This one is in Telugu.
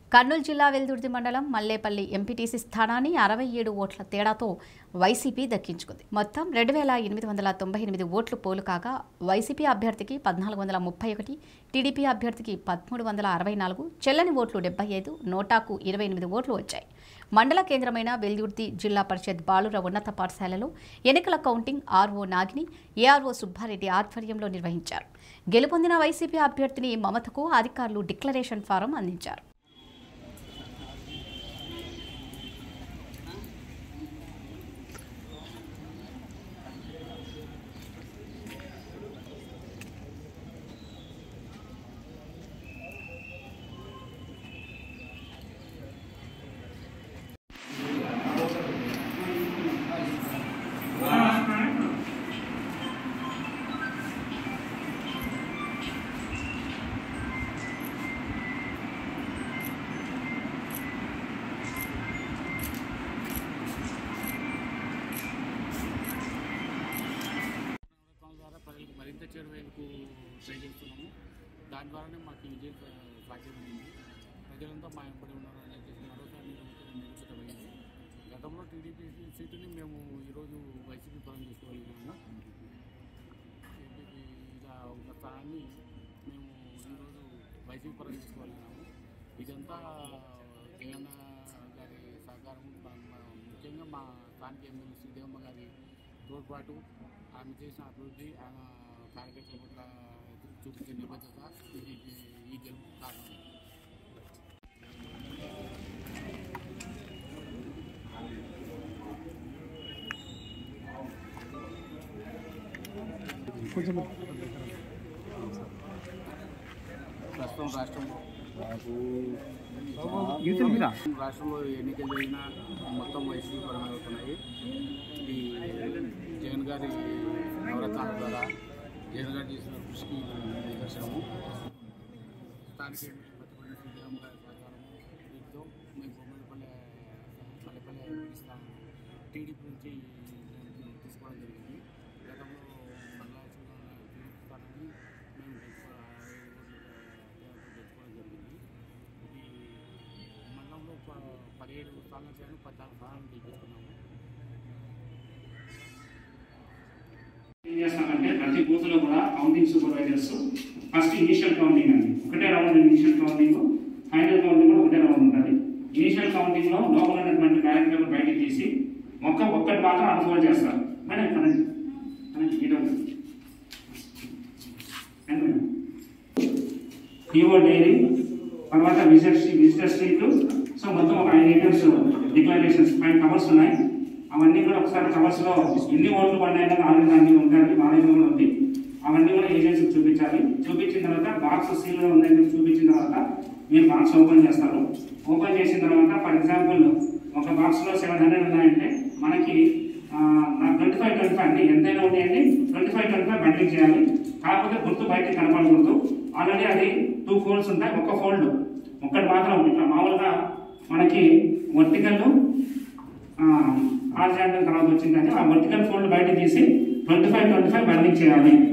కర్నూలు జిల్లా వెల్దుర్తి మండలం మల్లేపల్లి ఎంపీటీసీ స్థానాన్ని అరవై ఏడు ఓట్ల తేడాతో వైసీపీ దక్కించుకుంది మొత్తం రెండు వేల ఎనిమిది వందల తొంభై ఎనిమిది ఓట్లు పోలు కాగా వైసీపీ అభ్యర్థికి పద్నాలుగు వందల ముప్పై ఒకటి టీడీపీ అభ్యర్థికి పదమూడు వందల అరవై నాలుగు చెల్లని ఓట్లు డెబ్బై ఐదు నోటాకు ఇరవై ఎనిమిది ఓట్లు వచ్చాయి మండల కేంద్రమైన వెల్దుర్తి జిల్లా పరిషత్ బాలుర ఉన్నత పాఠశాలలో ఎన్నికల counting RO Nagini ARO Subba Reddy ఆధ్వర్యంలో నిర్వహించారు గెలుపొందిన వైసీపీ అభ్యర్థిని మమతకు అధికారులు డిక్లరేషన్ ఫారం అందించారు ప్రభుత్వం ద్వారా ప్రజలకు మరింత చేరువేందుకు ట్రై చేస్తున్నాము దాని ద్వారానే మాకు ఈ విజయం సా- సాధ్యమైంది ప్రజలంతా మా వెంబడి ఉన్నారని చెప్పేసి మరోసారి నిరూపించడం నిరూపితమైంది గతంలో టీడీపీ సీటుని మేము ఈరోజు వైసీపీ పరం చేసుకోగలిగినాము టీడీపీ ఇలా ఉన్న స్థానాన్ని మేము ఈరోజు వైసీపీ పరం చేసుకోగలిగినాము ఇదంతా జగన్ గారి సహకారం మా- మా- ముఖ్యంగా మా స్థానిక ఎమ్మెల్యే శ్రీదేవమ్మ గారి తోడ్పాటు ఆమె చేసిన అభివృద్ధి ఆమె కార్యకర్తల పట్ల చూపించే నిబద్ధత ఇది ఈ గెలుపు కారణం ప్రస్తుతం రాష్ట్రంలో రాష్ట్రంలో ఎన్నికలు జరిగిన మొత్తం వైసీపీ పరమవుతున్నాయి ఇది జగన్ గారి నవరత్నాల ద్వారా జగన్ గారు చేసిన కృషికి నిదర్శనము స్థానిక ఎన్నికలు పట్టుబడిన శ్రీరామ్ గారి సహకారం వీటితో మేము బొమ్మలపల్లె పల్లెపల్లె ఇస్తాము టీడీపీ నుంచి మేము తీసుకోవడం జరిగింది గతంలో మళ్ళా టీడీపీ స్థానాన్ని మేము గెలుచుకో- గెలుచుకోవడం జరిగింది ఇది మండలంలో ప- పదిహేడు స్థానాలు చేయాలి పద్నాలుగు స్థానాలు గెలుచుకున్నాము ఏం చేస్తామంటే ప్రతి బూత్ లో కూడా counting supervisors first initial counting అండి ఒకటే round initial counting final counting కూడా ఒకటే రౌండ్ ఉంటుంది ఇనిషియల్ కౌంటింగ్ లో లోపల ఉన్నటువంటి బ్యాలెట్ పేపర్ బయటికి తీసి ఒక్క ఒక్కటి మాత్రం అన్ఫోల్డ్ చేస్తారు మేడం కనండి కనండి ఈ డౌట్ ఈవో డైరీ తర్వాత విజిటర్ విజిటర్ స్ట్రీట్ సో మొత్తం ఒక ఐదు ఐటమ్స్ డిక్లరేషన్స్ ఫైవ్ కవర్స్ ఉన్నాయి అవన్నీ కూడా ఒకసారి కవర్స్ లో ఎన్ని ఓట్లు పడినాయని ఆల్రెడీ దాన్ని ఉంటుంది మా దగ్గర కూడా ఉంది అవన్నీ కూడా ఏజెన్సీకి చూపించాలి చూపించిన తర్వాత బాక్స్ సీల్ ఉందని చెప్పి చూపించిన తర్వాత మీరు బాక్స్ ఓపెన్ చేస్తారు ఓపెన్ చేసిన తర్వాత ఫర్ ఎగ్జాంపుల్ ఒక బాక్స్ లో సెవెన్ హండ్రెడ్ ఉన్నాయంటే మనకి ట్వంటీ ఫైవ్ ట్వంటీ ఫైవ్ అండి ఎంతైనా ఉన్నాయండి twenty five twenty five bundling చేయాలి కాకపోతే గుర్తు బయటకి కనపడకూడదు ఆల్రెడీ అది టూ ఫోల్డ్స్ ఉంటాయి ఒక్క ఫోల్డ్ ఒక్కటి మాత్రం ఇట్లా మామూలుగా మనకి వర్టికల్ హార్జాంటల్ తర్వాత వచ్చిందని ఆ వర్టికల్ ఫోల్డ్ బయట తీసి twenty five twenty five bundling చేయాలి